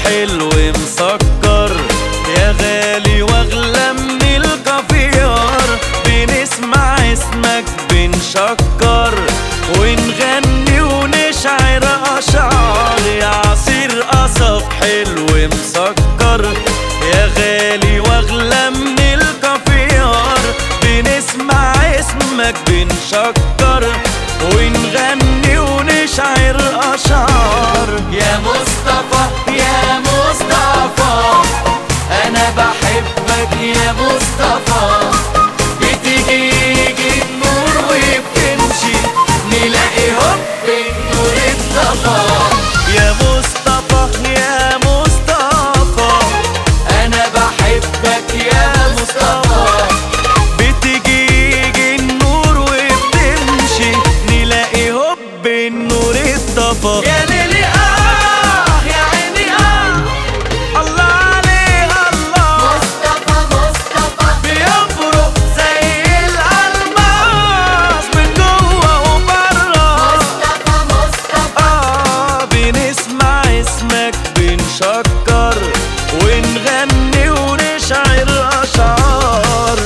حلو مسكر يا غالي واغلى من الكافيار بنسمع اسمك بنشكر ونغني ونشعر اشعار يا عصير قصب حلو مسكر يا غالي واغلى من الكافيار بنسمع اسمك بنشكر ونغني ونشعر اشعار يا مصطفى يا مصطفى انا بحبك يا مصطفى بتيجي يجي النور وبتمشي نلاقي هوب النور اتطفى يا مصطفى يا مصطفى انا بحبك يا مصطفى بتيجي يجي النور وبتمشي نلاقي هوب النور اتطفى يا ليلي اه يا عيني اه الله عليه الله مصطفى مصطفى بيبرق زي الألماس من جوه وبره مصطفى مصطفى آه بنسمع اسمك بنشكر ونغني ونشعر أشعار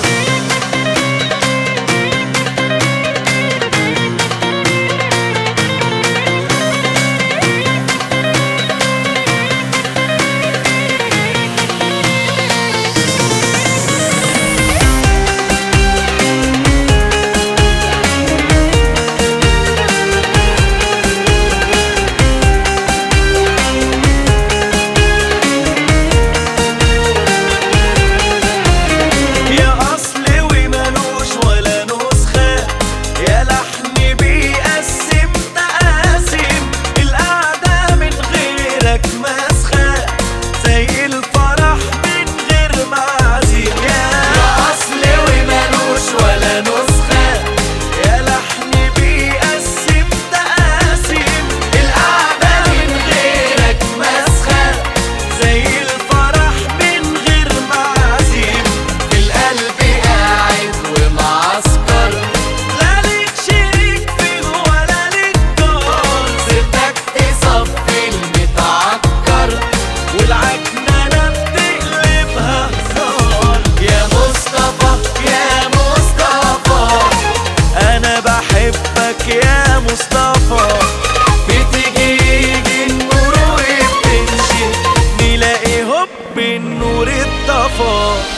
يا أصل وملوش ولا نسخة يا لحن بيقسم تقاسم القعدة من غيرك مسخة زي الفرح من غير معازيم يا اصل ومالوش ولا نسخه يا لحن بيقسم تقاسم القعده من غيرك مسخه زي الفرح من غير معازيم في القلب قاعد ومعسكر لا ليك شريك فيه ولا ليك جار سيبتك تصفي المتعكر والعكنانة بتقلبها هزار يا مصطفى يا مصطفى أنا بحبك يا مصطفى بتيجي يجي النور وبتمشي نلاقي هوب النور اتطفى